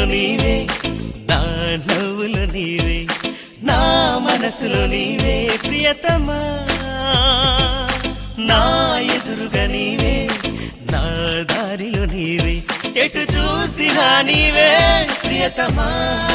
నీవే నా నవ్వులో నీవే నా మనసులో నీవే ప్రియతమా నా ఎదురుగా నీవే నా దారిలో నీవే ఎటు చూసినా నీవే ప్రియతమా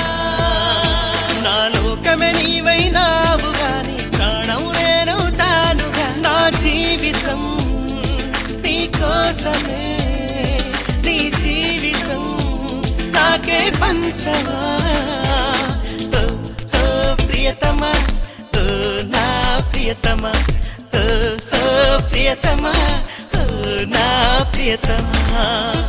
నా లోకమే నీవైనావు గాని ప్రాణం నేనవుతానుగా నా జీవితం నీ కోసమే నీ జీవితం నాకే పంచమా ఓ, ఓ, ప్రియతమా ఓ, నా ప్రియతమా ఓ, ఓ, ప్రియతమా ఓ, నా ప్రియతమా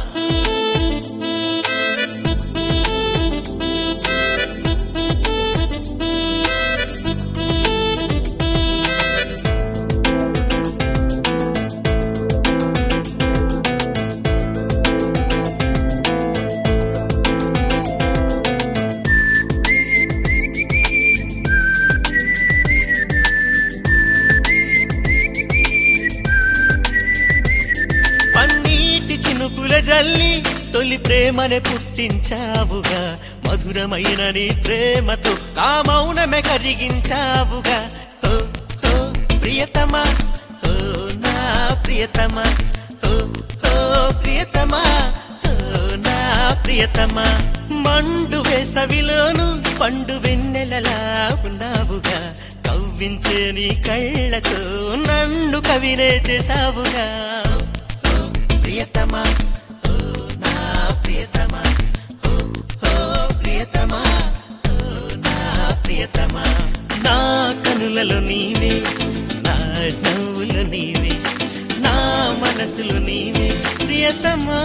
పన్నీటి చినుకుల జల్లి తొలి ప్రేమనే పుట్టించావుగా మధురమైన నీ ప్రేమతో ఆ మౌనమే కరిగించావుగా ఓ ఓ ప్రియతమా ఓ నా ప్రియతమా ఓ ఓ ప్రియతమా ఓ నా ప్రియతమా మండు వేసవిలోను పండు వెన్నెలలా ఉన్నావుగా కవ్వించే నీ కళ్ళతో నన్ను కవినే చేసావుగా ఓ ప్రియతమా ఓ నా ప్రియతమా ఓ ఓ ప్రియతమా ఓ నా ప్రియతమా నా కనులలో నీవే నా నవ్వులో నీవే నా మనసులో నీవే ప్రియతమా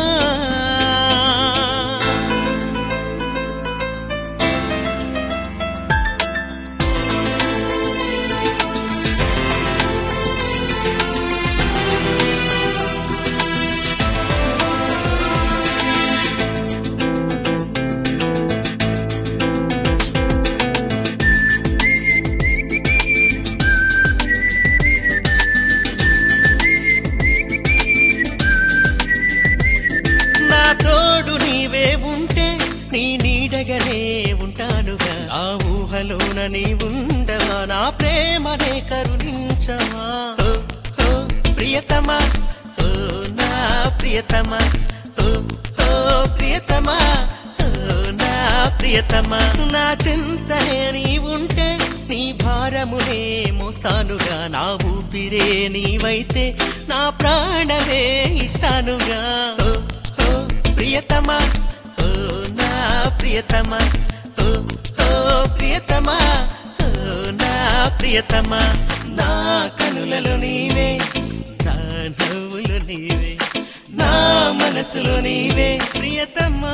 నా తోడు నీవే ఉంటే నీ నీడగనే ఉంటానుగా ఆ ఊహలోన నీ ఉండవా నా ప్రేమనే కరుణించవా ఓ, ఓ, ప్రియతమా ఓ నా ప్రియతమా ఓ ఓ ప్రియతమా ఓ నా ప్రియతమా నా చింతనే నీ ఉంటే నీ భారమునే మోస్తానుగా నా ఊపిరే నీవైతే నా ప్రాణమే ఇస్తానుగా ఓ ఓ ప్రియతమా ఓ నా ప్రియతమా ఓ ఓ ప్రియతమా ఓ నా ప్రియతమా నా కనులలో నీవే నా నవ్వులో నీవే నా మనసులో నీవే ప్రియతమా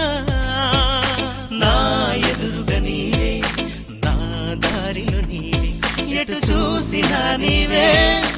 నా ఎదురుగా నీవే నా దారిలో నీవే ఎటు చూసినా నీవే